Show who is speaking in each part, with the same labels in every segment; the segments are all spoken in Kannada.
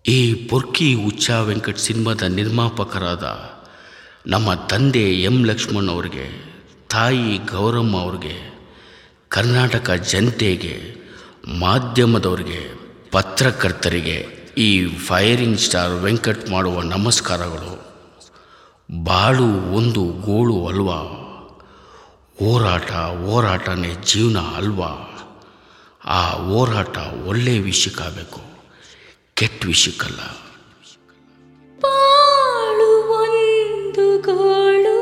Speaker 1: ಈ ಪೊರ್ಕಿ ಉಚ್ಚಾ ವೆಂಕಟ್ ಸಿನಿಮಾದ ನಿರ್ಮಾಪಕರಾದ ನಮ್ಮ ತಂದೆ ಎಂ ಲಕ್ಷ್ಮಣ್ ಅವ್ರಿಗೆ ತಾಯಿ ಗೌರಮ್ಮ ಅವ್ರಿಗೆ ಕರ್ನಾಟಕ ಜನತೆಗೆ ಮಾಧ್ಯಮದವ್ರಿಗೆ ಪತ್ರಕರ್ತರಿಗೆ ಈ ಫೈರಿಂಗ್ ಸ್ಟಾರ್ ವೆಂಕಟ್ ಮಾಡುವ ನಮಸ್ಕಾರಗಳು ಬಾಳು ಒಂದು ಗೋಳು ಅಲ್ವಾ ಹೋರಾಟ ಹೋರಾಟನೇ ಜೀವನ ಅಲ್ವಾ ಆ ಹೋರಾಟ ಒಳ್ಳೆಯ ವಿಷಯಕ್ಕಾಗಬೇಕು ಕೆಟ್ಟ ವಿಷಯಕ್ಕಲ್ಲ
Speaker 2: ಬಾಳು ಒಂದು ಗೋಳು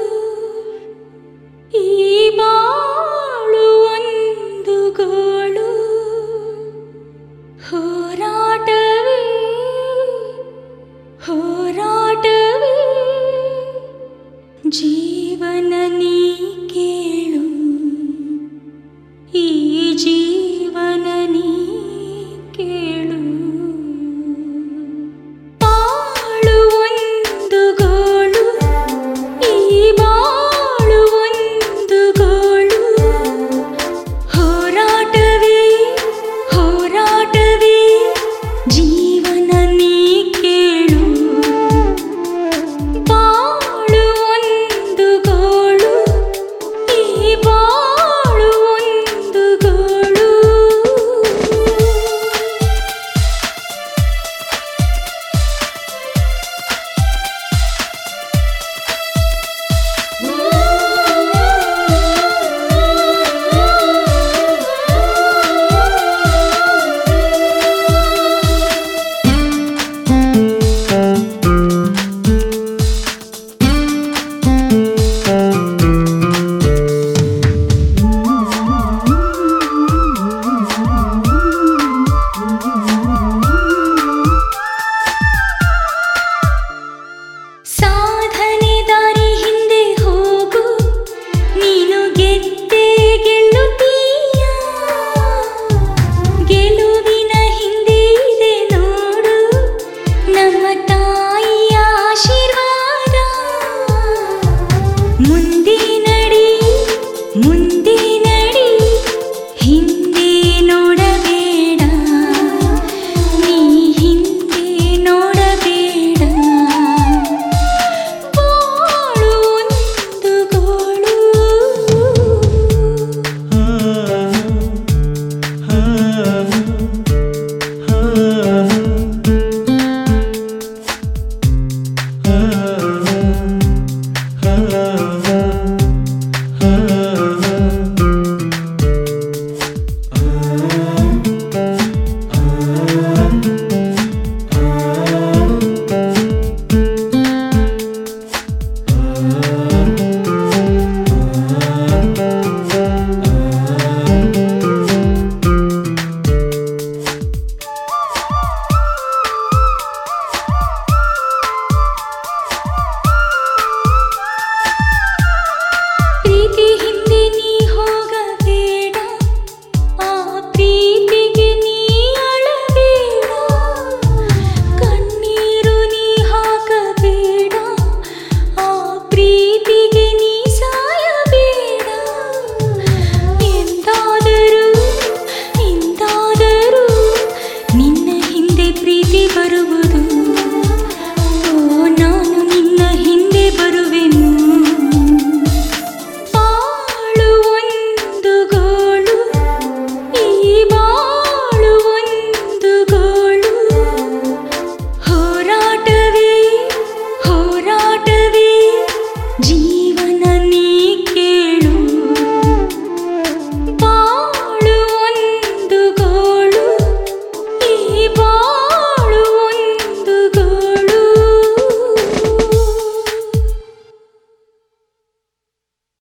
Speaker 2: ಈ ಬಾಳು ಒಂದು ಗೋಳು ಹೋರಾಟವೇ ಹೋರಾಟವೇ ಜೀವನ ನೀ ಕೇಳು ಈ ಜೀವನ ನೀ ಕೇಳು ಬಾಳು ಒಂದು ಗೋಳು ಈ ಬಾಳು ಒಂದು ಗೋಳು ಹೋರಾಟವೇ ಹೋರಾಟವೇ ಜೀ